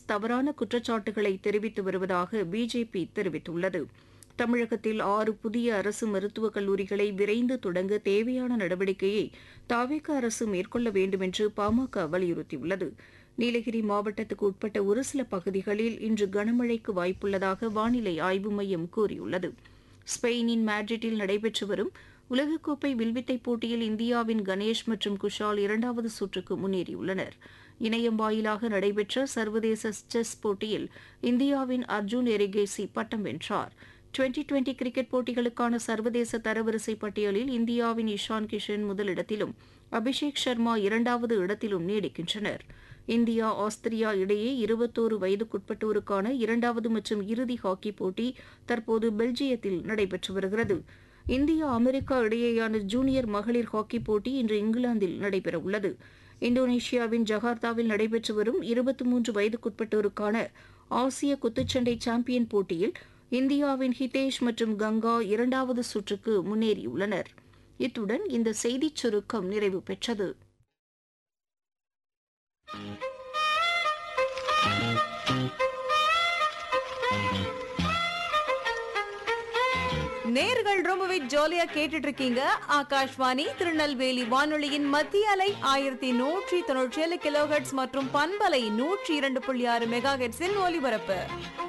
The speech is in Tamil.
தவறான குற்றச்சாட்டுகளை தெரிவித்து வருவதாக பிஜேபி தெரிவித்துள்ளது தமிழகத்தில் ஆறு புதிய அரசு மருத்துவக் கல்லூரிகளை விரைந்து தொடங்க தேவையான நடவடிக்கையை தாவேக அரசு மேற்கொள்ள வேண்டும் என்று பாமக வலியுறுத்தியுள்ளது நீலகிரி மாவட்டத்துக்கு உட்பட்ட ஒரு சில பகுதிகளில் இன்று கனமழைக்கு வாய்ப்புள்ளதாக வானிலை ஆய்வு மையம் கூறியுள்ளது ஸ்பெயினின் மேட்ரிட்டில் நடைபெற்று வரும் உலகக்கோப்பை வில்வித்தை போட்டியில் இந்தியாவின் கணேஷ் மற்றும் குஷால் இரண்டாவது சுற்றுக்கு முன்னேறியுள்ளனர் இணையம் வாயிலாக நடைபெற்ற சர்வதேச செஸ் போட்டியில் இந்தியாவின் அர்ஜுன் எரிகேசி பட்டம் வென்றார் டுவெண்டி டுவெண்டி கிரிக்கெட் போட்டிகளுக்கான சர்வதேச தரவரிசை பட்டியலில் இந்தியாவின் இஷான் கிஷன் முதலிடத்திலும் அபிஷேக் சர்மா இரண்டாவது இடத்திலும் நீடிக்கின்றனர் இந்தியா ஆஸ்திரியா இடையே இருபத்தோரு வயதுக்குட்பட்டோருக்கான இரண்டாவது மற்றும் இறுதி ஹாக்கி போட்டி தற்போது பெல்ஜியத்தில் நடைபெற்று வருகிறது இந்தியா அமெரிக்கா இடையேயான ஜூனியர் மகளிர் ஹாக்கி போட்டி இன்று இங்கிலாந்தில் நடைபெறவுள்ளது இந்தோனேஷியாவின் ஜகார்த்தாவில் நடைபெற்று வரும் இருபத்தி மூன்று வயதுக்குட்பட்டோருக்கான ஆசிய குத்துச்சண்டை சாம்பியன் போட்டியில் இந்தியாவின் ஹிதேஷ் மற்றும் கங்கா இரண்டாவது சுற்றுக்கு முன்னேறியுள்ளனர் இத்துடன் இந்த செய்திச் சுருக்கம் நிறைவு பெற்றது நேர்கள் ரொம்பவே ஜாலியா கேட்டுட்டு இருக்கீங்க ஆகாஷ்வாணி திருநெல்வேலி வானொலியின் மத்திய அலை ஆயிரத்தி நூற்றி தொண்ணூற்றி ஏழு கிலோஹெட்ஸ் மற்றும் பண்பலை நூற்றி இரண்டு புள்ளி ஆறு மெகா ஹெட்ஸின் ஒலிபரப்பு